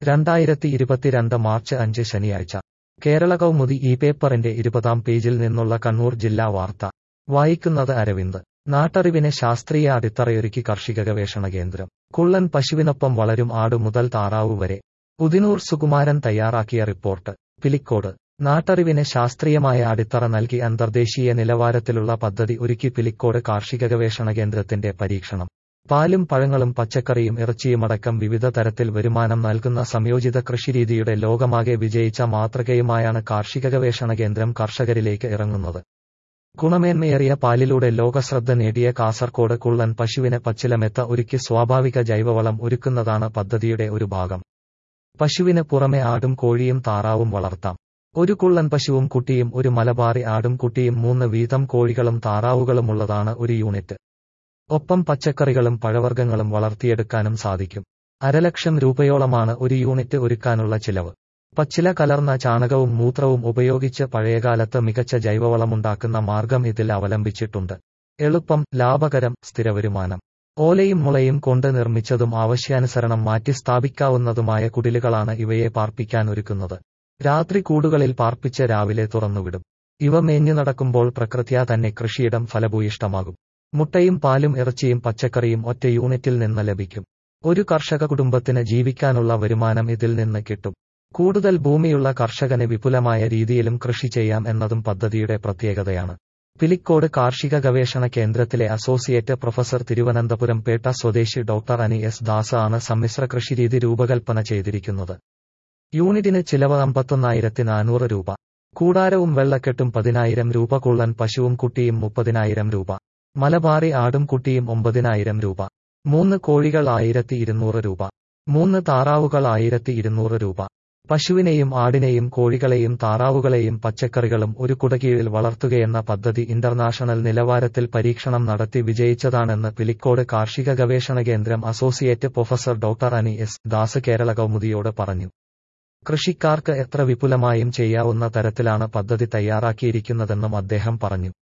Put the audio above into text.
രണ്ടായിരത്തി ഇരുപത്തിരണ്ട് മാർച്ച് അഞ്ച് ശനിയാഴ്ച കേരള കൗമുദി ഈ പേപ്പറിന്റെ ഇരുപതാം പേജിൽ നിന്നുള്ള കണ്ണൂർ ജില്ലാ വാർത്ത വായിക്കുന്നത് അരവിന്ദ് നാട്ടറിവിനെ ശാസ്ത്രീയ അടിത്തറയൊരുക്കി കാർഷിക ഗവേഷണ കേന്ദ്രം കുള്ളൻ പശുവിനൊപ്പം വളരും ആട് മുതൽ താറാവ് വരെ പുതിനൂർ സുകുമാരൻ തയ്യാറാക്കിയ റിപ്പോർട്ട് പിലിക്കോട് നാട്ടറിവിന് ശാസ്ത്രീയമായ അടിത്തറ നൽകി അന്തർദേശീയ നിലവാരത്തിലുള്ള പദ്ധതി ഒരുക്കി പിലിക്കോട് കാർഷിക ഗവേഷണ കേന്ദ്രത്തിന്റെ പരീക്ഷണം പാലും പഴങ്ങളും പച്ചക്കറിയും ഇറച്ചിയുമടക്കം വിവിധ തരത്തിൽ വരുമാനം നൽകുന്ന സംയോജിത കൃഷിരീതിയുടെ ലോകമാകെ വിജയിച്ച മാതൃകയുമായാണ് കാർഷിക ഗവേഷണ കേന്ദ്രം കർഷകരിലേക്ക് ഇറങ്ങുന്നത് ഗുണമേന്മയേറിയ പാലിലൂടെ ലോകശ്രദ്ധ നേടിയ കാസർകോട് കുള്ളൻ പശുവിന് പച്ചിലമെത്ത ഒരുക്കി സ്വാഭാവിക ജൈവവളം ഒരുക്കുന്നതാണ് പദ്ധതിയുടെ ഒരു ഭാഗം പശുവിന് പുറമെ ആടും കോഴിയും താറാവും വളർത്താം ഒരു കുള്ളൻ പശുവും കുട്ടിയും ഒരു മലബാറി ആടും കുട്ടിയും മൂന്ന് വീതം കോഴികളും താറാവുകളുമുള്ളതാണ് ഒരു യൂണിറ്റ് ഒപ്പം പച്ചക്കറികളും പഴവർഗ്ഗങ്ങളും വളർത്തിയെടുക്കാനും സാധിക്കും അരലക്ഷം രൂപയോളമാണ് ഒരു യൂണിറ്റ് ഒരുക്കാനുള്ള ചിലവ് പച്ചില കലർന്ന ചാണകവും മൂത്രവും ഉപയോഗിച്ച് പഴയകാലത്ത് മികച്ച ജൈവവളമുണ്ടാക്കുന്ന മാർഗം ഇതിൽ അവലംബിച്ചിട്ടുണ്ട് എളുപ്പം ലാഭകരം സ്ഥിരവരുമാനം ഓലയും മുളയും കൊണ്ട് നിർമ്മിച്ചതും ആവശ്യാനുസരണം മാറ്റി സ്ഥാപിക്കാവുന്നതുമായ കുടിലുകളാണ് ഇവയെ പാർപ്പിക്കാൻ ഒരുക്കുന്നത് രാത്രി കൂടുകളിൽ പാർപ്പിച്ച് രാവിലെ തുറന്നുവിടും ഇവ മേഞ്ഞു നടക്കുമ്പോൾ പ്രകൃത്യാ തന്നെ കൃഷിയിടം ഫലഭൂയിഷ്ടമാകും മുട്ടയും പാലും ഇറച്ചിയും പച്ചക്കറിയും ഒറ്റ യൂണിറ്റിൽ നിന്ന് ലഭിക്കും ഒരു കർഷക കുടുംബത്തിന് ജീവിക്കാനുള്ള വരുമാനം ഇതിൽ നിന്ന് കിട്ടും കൂടുതൽ ഭൂമിയുള്ള കർഷകന് വിപുലമായ രീതിയിലും കൃഷി ചെയ്യാം എന്നതും പദ്ധതിയുടെ പ്രത്യേകതയാണ് പിലിക്കോട് കാർഷിക ഗവേഷണ കേന്ദ്രത്തിലെ അസോസിയേറ്റ് പ്രൊഫസർ തിരുവനന്തപുരം പേട്ട സ്വദേശി ഡോക്ടർ അനി എസ് ദാസ് ആണ് സമ്മിശ്ര കൃഷിരീതി രൂപകൽപ്പന ചെയ്തിരിക്കുന്നത് യൂണിറ്റിന് ചിലവ് അമ്പത്തൊന്നായിരത്തി നാനൂറ് രൂപ കൂടാരവും വെള്ളക്കെട്ടും പതിനായിരം രൂപ കുള്ളൻ പശുവും കുട്ടിയും മുപ്പതിനായിരം രൂപ മലബാറി ആടും കുട്ടിയും ഒമ്പതിനായിരം രൂപ മൂന്ന് കോഴികൾ ആയിരത്തി ഇരുന്നൂറ് രൂപ മൂന്ന് താറാവുകൾ ആയിരത്തി ഇരുന്നൂറ് രൂപ പശുവിനെയും ആടിനെയും കോഴികളെയും താറാവുകളെയും പച്ചക്കറികളും ഒരു കുടകീഴിൽ വളർത്തുകയെന്ന പദ്ധതി ഇന്റർനാഷണൽ നിലവാരത്തിൽ പരീക്ഷണം നടത്തി വിജയിച്ചതാണെന്ന് പിലിക്കോട് കാർഷിക ഗവേഷണ കേന്ദ്രം associate professor doctor Ani S Das Kerala കൗമുദിയോട് പറഞ്ഞു കൃഷിക്കാർക്ക് എത്ര വിപുലമായും ചെയ്യാവുന്ന തരത്തിലാണ് പദ്ധതി തയ്യാറാക്കിയിരിക്കുന്നതെന്നും അദ്ദേഹം പറഞ്ഞു